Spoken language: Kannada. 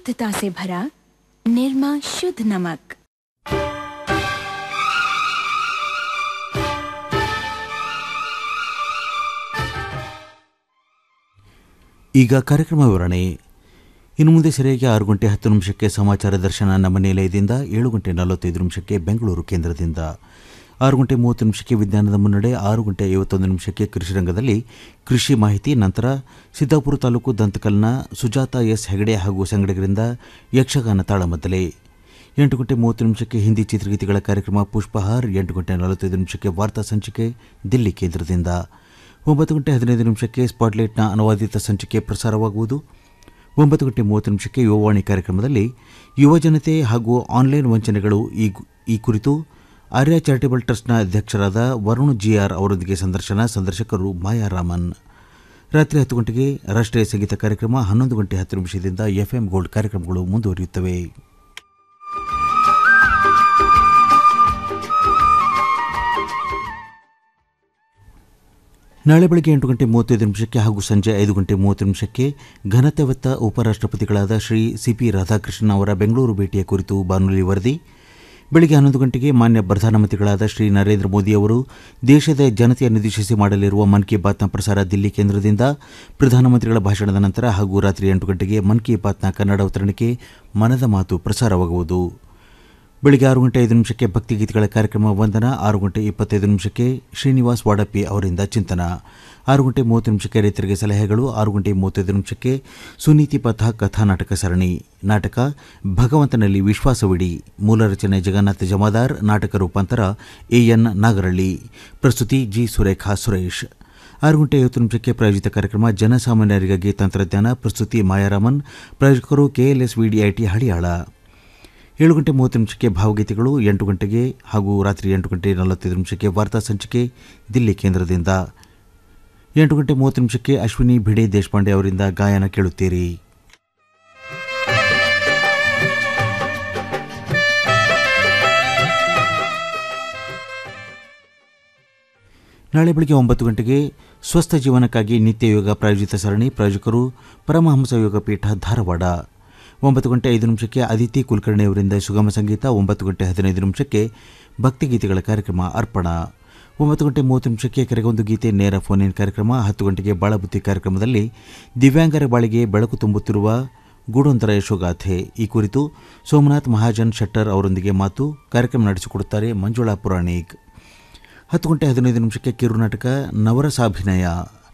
शुद्धता से भरा निर्मा शुद्ध नमक ಈಗ ಕಾರ್ಯಕ್ರಮ ವಿವರಣೆ ಇನ್ನು ಮುಂದೆ ಸರಿಯಾಗಿ ಆರು ಗಂಟೆ ಹತ್ತು ನಿಮಿಷಕ್ಕೆ ಸಮಾಚಾರ ದರ್ಶನ ನಮ್ಮ ನಿಲಯದಿಂದ ಏಳು ಗಂಟೆ ನಲವತ್ತೈದು ನಿಮಿಷಕ್ಕೆ ಬೆಂಗಳೂರು ಕೇಂದ್ರದಿಂದ ಆರು ಗಂಟೆ ಮೂವತ್ತು ನಿಮಿಷಕ್ಕೆ ವಿಜ್ಞಾನದ ಮುನ್ನಡೆ ಆರು ಗಂಟೆ ಐವತ್ತೊಂದು ನಿಮಿಷಕ್ಕೆ ಕೃಷಿ ರಂಗದಲ್ಲಿ ಕೃಷಿ ಮಾಹಿತಿ ನಂತರ ಸಿದ್ದಾಪುರ ತಾಲೂಕು ದಂತಕಲ್ನ ಸುಜಾತ ಎಸ್ ಹೆಗಡೆ ಹಾಗೂ ಸಂಗಡಿಗರಿಂದ ಯಕ್ಷಗಾನ ತಾಳಮದ್ದಲೆ ಎಂಟು ಗಂಟೆ ಮೂವತ್ತು ನಿಮಿಷಕ್ಕೆ ಹಿಂದಿ ಚಿತ್ರಗೀತೆಗಳ ಕಾರ್ಯಕ್ರಮ ಪುಷ್ಪಹಾರ್ ಎಂಟು ಗಂಟೆ ನಲವತ್ತೈದು ನಿಮಿಷಕ್ಕೆ ವಾರ್ತಾ ಸಂಚಿಕೆ ದಿಲ್ಲಿ ಕೇಂದ್ರದಿಂದ ಒಂಬತ್ತು ಗಂಟೆ ಹದಿನೈದು ನಿಮಿಷಕ್ಕೆ ಸ್ಪಾಟ್ಲೈಟ್ನ ಅನುವಾದಿತ ಸಂಚಿಕೆ ಪ್ರಸಾರವಾಗುವುದು ಒಂಬತ್ತು ಗಂಟೆ ಮೂವತ್ತು ನಿಮಿಷಕ್ಕೆ ಯುವವಾಣಿ ಕಾರ್ಯಕ್ರಮದಲ್ಲಿ ಯುವಜನತೆ ಹಾಗೂ ಆನ್ಲೈನ್ ವಂಚನೆಗಳು ಈ ಗು- ಈ ಕುರಿತು ಆರ್ಯ ಚಾರಿಟೇಬಲ್ ಟ್ರಸ್ಟ್ನ ಅಧ್ಯಕ್ಷರಾದ ವರುಣ್ ಜಿಆರ್ ಅವರೊಂದಿಗೆ ಸಂದರ್ಶನ ಸಂದರ್ಶಕರು ಮಾಯಾ ರಾಮನ್ ರಾತ್ರಿ ಹತ್ತು ಗಂಟೆಗೆ ರಾಷ್ಟ್ರೀಯ ಸಂಗೀತ ಕಾರ್ಯಕ್ರಮ ಹನ್ನೊಂದು ಗಂಟೆ ಹತ್ತು ನಿಮಿಷದಿಂದ ಎಫ್ಎಂ ಗೋಲ್ಡ್ ಕಾರ್ಯಕ್ರಮಗಳು ಮುಂದುವರಿಯುತ್ತವೆ ನಾಳೆ ಬೆಳಗ್ಗೆ ಎಂಟು ಗಂಟೆ ಮೂವತ್ತೈದು ನಿಮಿಷಕ್ಕೆ ಹಾಗೂ ಸಂಜೆ ಐದು ಗಂಟೆ ಮೂವತ್ತು ನಿಮಿಷಕ್ಕೆ ಘನತೆವತ್ತ ಉಪರಾಷ್ಟ್ರಪತಿಗಳಾದ ಶ್ರೀ ಸಿಪಿ ರಾಧಾಕೃಷ್ಣನ್ ಅವರ ಬೆಂಗಳೂರು ಭೇಟಿಯ ಕುರಿತು ಬಾನುಲಿ ವರದಿ ಬೆಳಗ್ಗೆ ಹನ್ನೊಂದು ಗಂಟೆಗೆ ಮಾನ್ಯ ಪ್ರಧಾನಮಂತ್ರಿಗಳಾದ ಶ್ರೀ ನರೇಂದ್ರ ಮೋದಿ ಅವರು ದೇಶದ ಜನತೆಯನ್ನುದ್ದೇಶಿಸಿ ಮಾಡಲಿರುವ ಮನ್ ಕಿ ಬಾತ್ನ ಪ್ರಸಾರ ದಿಲ್ಲಿ ಕೇಂದ್ರದಿಂದ ಪ್ರಧಾನಮಂತ್ರಿಗಳ ಭಾಷಣದ ನಂತರ ಹಾಗೂ ರಾತ್ರಿ ಎಂಟು ಗಂಟೆಗೆ ಮನ್ ಕಿ ಬಾತ್ನ ಕನ್ನಡ ಅವತರಣಿಕೆ ಮನದ ಮಾತು ಪ್ರಸಾರವಾಗುವುದು ಬೆಳಿಗ್ಗೆ ಆರು ಗಂಟೆ ಐದು ನಿಮಿಷಕ್ಕೆ ಭಕ್ತಿಗೀತೆಗಳ ಕಾರ್ಯಕ್ರಮ ವಂದನ ಆರು ಗಂಟೆ ಇಪ್ಪತ್ತೈದು ನಿಮಿಷಕ್ಕೆ ಶ್ರೀನಿವಾಸ್ ವಾಡಪ್ಪಿ ಅವರಿಂದ ಚಿಂತನ ಆರು ಗಂಟೆ ಮೂವತ್ತು ನಿಮಿಷಕ್ಕೆ ರೈತರಿಗೆ ಸಲಹೆಗಳು ಆರು ಗಂಟೆ ಮೂವತ್ತೈದು ನಿಮಿಷಕ್ಕೆ ಸುನೀತಿ ಪಥ ಕಥಾ ನಾಟಕ ಸರಣಿ ನಾಟಕ ಭಗವಂತನಲ್ಲಿ ವಿಶ್ವಾಸವಿಡಿ ಮೂಲ ರಚನೆ ಜಗನ್ನಾಥ ಜಮಾದಾರ್ ನಾಟಕ ರೂಪಾಂತರ ಎ ಎನ್ ನಾಗರಳ್ಳಿ ಪ್ರಸ್ತುತಿ ಜಿ ಸುರೇಖಾ ಸುರೇಶ್ ಆರು ಗಂಟೆ ಐವತ್ತು ನಿಮಿಷಕ್ಕೆ ಪ್ರಾಯೋಜಿತ ಕಾರ್ಯಕ್ರಮ ಜನಸಾಮಾನ್ಯರಿಗಾಗಿ ತಂತ್ರಜ್ಞಾನ ಪ್ರಸ್ತುತಿ ಮಾಯಾರಾಮನ್ ಪ್ರಾಯೋಜಕರು ಕೆಎಲ್ಎಸ್ ವಿಡಿಐಟಿ ಹಳಿಯಾಳ ಏಳು ಗಂಟೆ ಮೂವತ್ತು ನಿಮಿಷಕ್ಕೆ ಭಾವಗೀತೆಗಳು ಎಂಟು ಗಂಟೆಗೆ ಹಾಗೂ ರಾತ್ರಿ ಎಂಟು ಗಂಟೆ ನಲವತ್ತೈದು ನಿಮಿಷಕ್ಕೆ ವಾರ್ತಾ ಸಂಚಿಕೆ ದಿಲ್ಲಿ ಕೇಂದ್ರದಿಂದ ಎಂಟು ಗಂಟೆ ಮೂವತ್ತು ನಿಮಿಷಕ್ಕೆ ಅಶ್ವಿನಿ ಭಿಡೆ ದೇಶಪಾಂಡೆ ಅವರಿಂದ ಗಾಯನ ಕೇಳುತ್ತೀರಿ ನಾಳೆ ಬೆಳಗ್ಗೆ ಒಂಬತ್ತು ಗಂಟೆಗೆ ಸ್ವಸ್ಥ ಜೀವನಕ್ಕಾಗಿ ನಿತ್ಯ ಯೋಗ ಪ್ರಾಯೋಜಿತ ಸರಣಿ ಪ್ರಾಯೋಜಕರು ಪರಮಹಂಸ ಯೋಗ ಪೀಠ ಧಾರವಾಡ ಒಂಬತ್ತು ಗಂಟೆ ಐದು ನಿಮಿಷಕ್ಕೆ ಅದಿತಿ ಕುಲಕರ್ಣಿ ಅವರಿಂದ ಸುಗಮ ಸಂಗೀತ ಒಂಬತ್ತು ಗಂಟೆ ಹದಿನೈದು ನಿಮಿಷಕ್ಕೆ ಭಕ್ತಿಗೀತೆಗಳ ಕಾರ್ಯಕ್ರಮ ಅರ್ಪಣ ಒಂಬತ್ತು ಗಂಟೆ ಮೂವತ್ತು ನಿಮಿಷಕ್ಕೆ ಕೆರೆಗೊಂದು ಗೀತೆ ನೇರ ಫೋನ್ ಇನ್ ಕಾರ್ಯಕ್ರಮ ಹತ್ತು ಗಂಟೆಗೆ ಬಾಳಬುತ್ತಿ ಕಾರ್ಯಕ್ರಮದಲ್ಲಿ ದಿವ್ಯಾಂಗರ ಬಾಳಿಗೆ ಬೆಳಕು ತುಂಬುತ್ತಿರುವ ಗೂಡೊಂದರ ಯಶೋಗಾಥೆ ಈ ಕುರಿತು ಸೋಮನಾಥ್ ಮಹಾಜನ್ ಶೆಟ್ಟರ್ ಅವರೊಂದಿಗೆ ಮಾತು ಕಾರ್ಯಕ್ರಮ ನಡೆಸಿಕೊಡುತ್ತಾರೆ ಮಂಜುಳಾ ಪುರಾಣಿಕ್ ಹತ್ತು ಗಂಟೆ ಹದಿನೈದು ನಿಮಿಷಕ್ಕೆ ಕಿರುನಾಟಕ ನವರಸಾಭಿನಯ